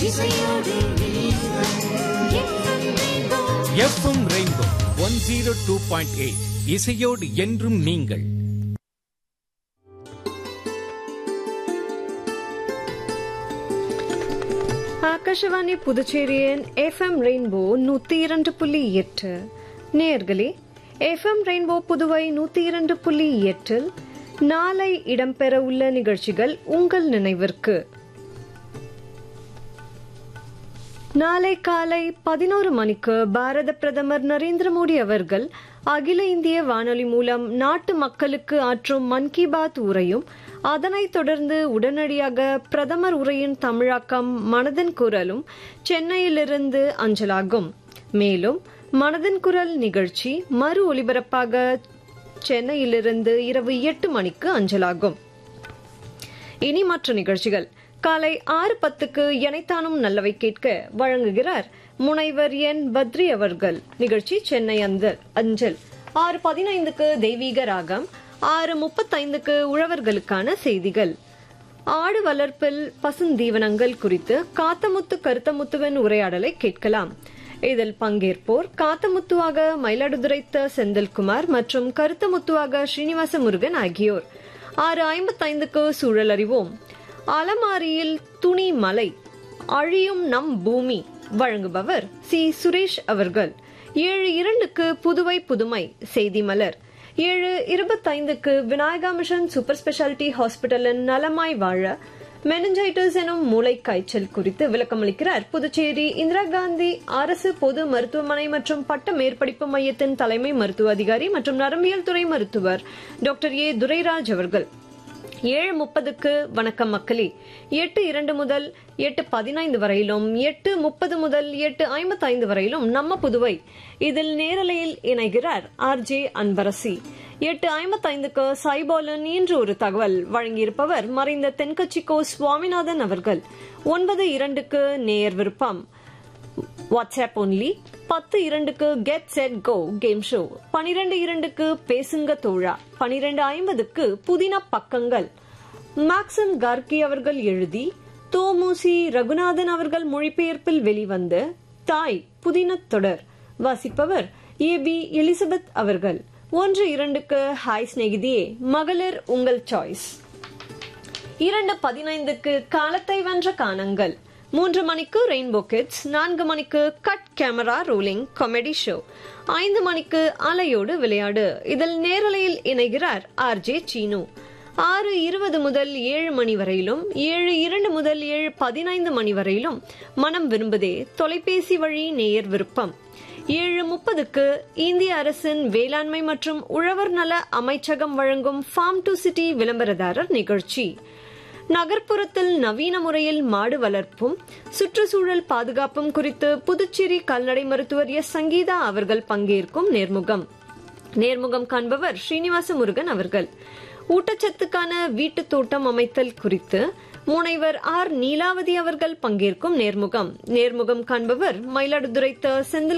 FM rainbow one zero two point eight இசையோடு என்றும் நீங்கள் ஆகாஷவாணி புதுச்சேரியின் எஃப்எம் ரெயின்போ நூத்தி இரண்டு புள்ளி எட்டு நேர்களே எஃப்எம் ரெயின்போ புதுவை நூத்தி இரண்டு புள்ளி எட்டில் நாளை இடம்பெற உள்ள நிகழ்ச்சிகள் உங்கள் நினைவிற்கு நாளை காலை பதினோரு மணிக்கு பாரத பிரதமர் நரேந்திர மோடி அவர்கள் அகில இந்திய வானொலி மூலம் நாட்டு மக்களுக்கு ஆற்றும் மன் கி பாத் உரையும் அதனைத் தொடர்ந்து உடனடியாக பிரதமர் உரையின் தமிழாக்கம் மனதின் குரலும் சென்னையிலிருந்து அஞ்சலாகும் மேலும் மனதின் குரல் நிகழ்ச்சி மறு ஒலிபரப்பாக சென்னையிலிருந்து இரவு எட்டு மணிக்கு அஞ்சலாகும் இனி மற்ற நிகழ்ச்சிகள் காலை ஆறு பத்துக்கு எனைத்தானும் நல்லவை கேட்க வழங்குகிறார் முனைவர் என் பத்ரி அவர்கள் நிகழ்ச்சி சென்னை அந்தல் அஞ்சல் ஆறு பதினைந்துக்கு தெய்வீக ராகம் ஆறு முப்பத்தைந்துக்கு உழவர்களுக்கான செய்திகள் ஆடு வளர்ப்பில் பசுந்தீவனங்கள் குறித்து காத்தமுத்து கருத்தமுத்துவின் உரையாடலை கேட்கலாம் இதில் பங்கேற்போர் காத்தமுத்துவாக மயிலாடுதுறைத்த செந்தில்குமார் மற்றும் கருத்தமுத்துவாக ஸ்ரீனிவாச முருகன் ஆகியோர் ஆறு ஐம்பத்தைந்துக்கு சூழல் அறிவோம் அலமாரியில் துணி மலை அழியும் நம் பூமி வழங்குபவர் சி சுரேஷ் அவர்கள் ஏழு இரண்டுக்கு புதுவை புதுமை செய்தி மலர் ஏழு இருபத்தைந்துக்கு விநாயகா மிஷன் சூப்பர் ஸ்பெஷாலிட்டி ஹாஸ்பிட்டலின் நலமாய் வாழ மெனஞ்சைட்டிஸ் எனும் மூளை காய்ச்சல் குறித்து விளக்கமளிக்கிறார் புதுச்சேரி இந்திரா காந்தி அரசு பொது மருத்துவமனை மற்றும் பட்ட மேற்படிப்பு மையத்தின் தலைமை மருத்துவ அதிகாரி மற்றும் நரம்பியல் துறை மருத்துவர் டாக்டர் ஏ துரைராஜ் அவர்கள் ஏழு முப்பதுக்கு வணக்கம் மக்களே எட்டு இரண்டு முதல் எட்டு பதினைந்து வரையிலும் எட்டு முப்பது முதல் எட்டு ஐம்பத்தைந்து வரையிலும் நம்ம புதுவை இதில் நேரலையில் இணைகிறார் ஆர் ஜே அன்பரசி எட்டு ஐம்பத்தைந்துக்கு சைபாலன் இன்று ஒரு தகவல் வழங்கியிருப்பவர் மறைந்த தென்கட்சிக்கோ சுவாமிநாதன் அவர்கள் ஒன்பது இரண்டுக்கு நேயர் விருப்பம் வாட்ஸ்அப் ஒன்லி பத்து இரண்டுக்கு get set go game show பனிரெண்டு இரண்டுக்கு பேசுங்க தோழா பனிரெண்டு ஐம்பதுக்கு புதின பக்கங்கள் மேக்சம் கார்கி அவர்கள் எழுதி தோமுசி ரகுநாதன் அவர்கள் மொழிபெயர்ப்பில் வெளிவந்த தாய் புதின தொடர் வாசிப்பவர் ஏ பி எலிசபெத் அவர்கள் ஒன்று இரண்டுக்கு ஹாய் சிநேகிதியே மகளிர் உங்கள் சாய்ஸ் இரண்டு பதினைந்துக்கு காலத்தை வென்ற காணங்கள் மூன்று மணிக்கு ரெயின்போ கிட்ஸ் நான்கு மணிக்கு cut camera rolling comedy show ஐந்து மணிக்கு அலையோடு விளையாடு இதில் நேரலையில் இணைகிறார் ஆர் ஜே சீனு ஆறு இருபது முதல் ஏழு மணி வரையிலும் ஏழு இரண்டு முதல் ஏழு பதினைந்து மணி வரையிலும் மனம் விரும்புதே தொலைபேசி வழி நேயர் விருப்பம் ஏழு முப்பதுக்கு இந்திய அரசின் வேளாண்மை மற்றும் உழவர் நல அமைச்சகம் வழங்கும் ஃபார்ம் டு சிட்டி விளம்பரதாரர் நிகழ்ச்சி நகர்ப்புறத்தில் நவீன முறையில் மாடு வளர்ப்பும் சுற்றுச்சூழல் பாதுகாப்பும் குறித்து புதுச்சேரி கால்நடை மருத்துவர் எஸ் சங்கீதா அவர்கள் பங்கேற்கும் நேர்முகம் நேர்முகம் காண்பவர் ஸ்ரீனிவாச முருகன் அவர்கள் ஊட்டச்சத்துக்கான வீட்டு தோட்டம் அமைத்தல் குறித்து முனைவர் ஆர் நீலாவதி அவர்கள் பங்கேற்கும் நேர்முகம் நேர்முகம் காண்பவர் மயிலாடுதுறை செந்தில்